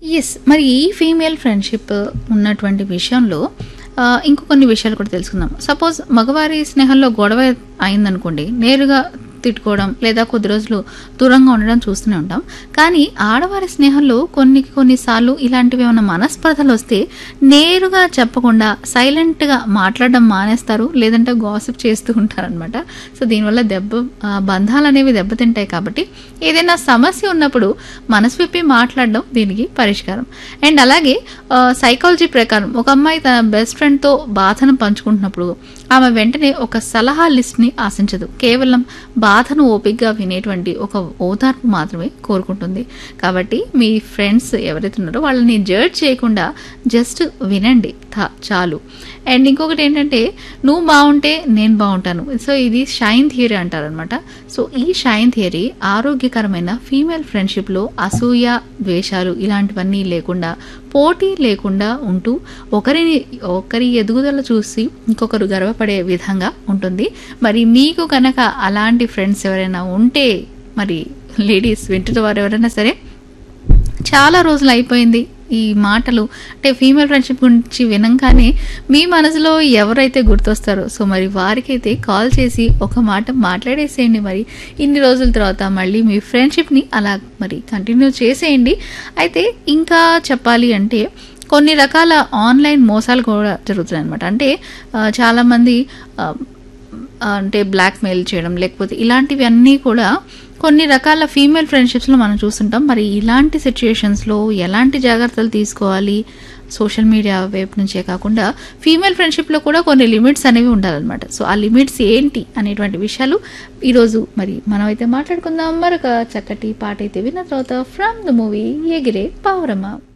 yes మరి ఈ female friendship ఉన్నటువంటి విషయంలో ఆ, ఇంకో కొన్ని విషయాలు కూడా తెలుసుకుందాం సపోజ్ మగవారి స్నేహంలో గొడవ అయిందనుకోండి నేరుగా తిట్టుకోవడం లేదా కొద్ది రోజులు దూరంగా ఉండడం చూస్తూనే ఉంటాం కానీ ఆడవారి స్నేహంలో కొన్ని కొన్నిసార్లు ఇలాంటివి ఏమైనా మనస్పర్ధలు వస్తే నేరుగా చెప్పకుండా సైలెంట్గా మాట్లాడడం మానేస్తారు లేదంటే గాసిప్ చేస్తూ ఉంటారనమాట సో దీనివల్ల దెబ్బ ఆ, బంధాలు అనేవి దెబ్బతింటాయి కాబట్టి ఏదైనా సమస్య ఉన్నప్పుడు మనసు విప్పి మాట్లాడడం దీనికి పరిష్కారం అండ్ అలాగే సైకాలజీ ప్రకారం ఒక అమ్మాయి తన బెస్ట్ ఫ్రెండ్తో బాధను పంచుకుంటున్నప్పుడు ఆమె వెంటనే ఒక సలహా లిస్ట్ని ఆశించదు కేవలం బాధను ఓపికగా వినేటువంటి ఒక ఓదార్పు మాత్రమే కోరుకుంటుంది కాబట్టి మీ ఫ్రెండ్స్ ఎవరైతే ఉన్నారో వాళ్ళని జడ్జ్ చేయకుండా జస్ట్ వినండి థా- చాలు అండ్ ఇంకొకటి ఏంటంటే నువ్వు బాగుంటే నేను బాగుంటాను సో ఇది షైన్ థియరీ అంటారనమాట సో ఈ షైన్ థియరీ ఆరోగ్యకరమైన ఫీమేల్ ఫ్రెండ్షిప్లో అసూయ ద్వేషాలు ఇలాంటివన్నీ లేకుండా పోటీ లేకుండా ఉంటూ ఒకరిని ఒకరి ఎదుగుదల చూసి ఇంకొకరు గర్వపడే విధంగా ఉంటుంది మరి మీకు కనుక అలాంటి ఫ్రెండ్స్ ఎవరైనా ఉంటే మరి లేడీస్ వింటున్న వారు ఎవరైనా సరే చాలా రోజులు అయిపోయింది ఈ మాటలు అంటే ఫీమేల్ ఫ్రెండ్షిప్ గురించి వినంగానే మీ మనసులో ఎవరైతే గుర్తొస్తారో సో మరి వారికైతే కాల్ చేసి ఒక మాట మాట్లాడేసేయండి మరి ఇన్ని రోజుల తర్వాత మళ్ళీ మీ ఫ్రెండ్షిప్ని అలా మరి కంటిన్యూ చేసేయండి అయితే ఇంకా చెప్పాలి అంటే కొన్ని రకాల ఆన్లైన్ మోసాలు కూడా జరుగుతున్నాయి అనమాట అంటే ఆ, చాలామంది ఆ, అంటే బ్లాక్మెయిల్ చేయడం లేకపోతే ఇలాంటివి అన్నీ కూడా కొన్ని రకాల ఫీమేల్ ఫ్రెండ్షిప్స్లో మనం చూస్తుంటాం మరి ఇలాంటి సిచ్యుయేషన్స్లో ఎలాంటి జాగ్రత్తలు తీసుకోవాలి సోషల్ మీడియా వైపు నుంచే కాకుండా ఫీమేల్ ఫ్రెండ్షిప్లో కూడా కొన్ని లిమిట్స్ అనేవి ఉండాలన్నమాట సో ఆ లిమిట్స్ ఏంటి అనేటువంటి విషయాలు ఈరోజు మరి మనం అయితే మాట్లాడుకుందాం మరొక చక్కటి పాట అయితే విన్న తర్వాత ఫ్రమ్ ద మూవీ ఎగిరే పావురమ్మ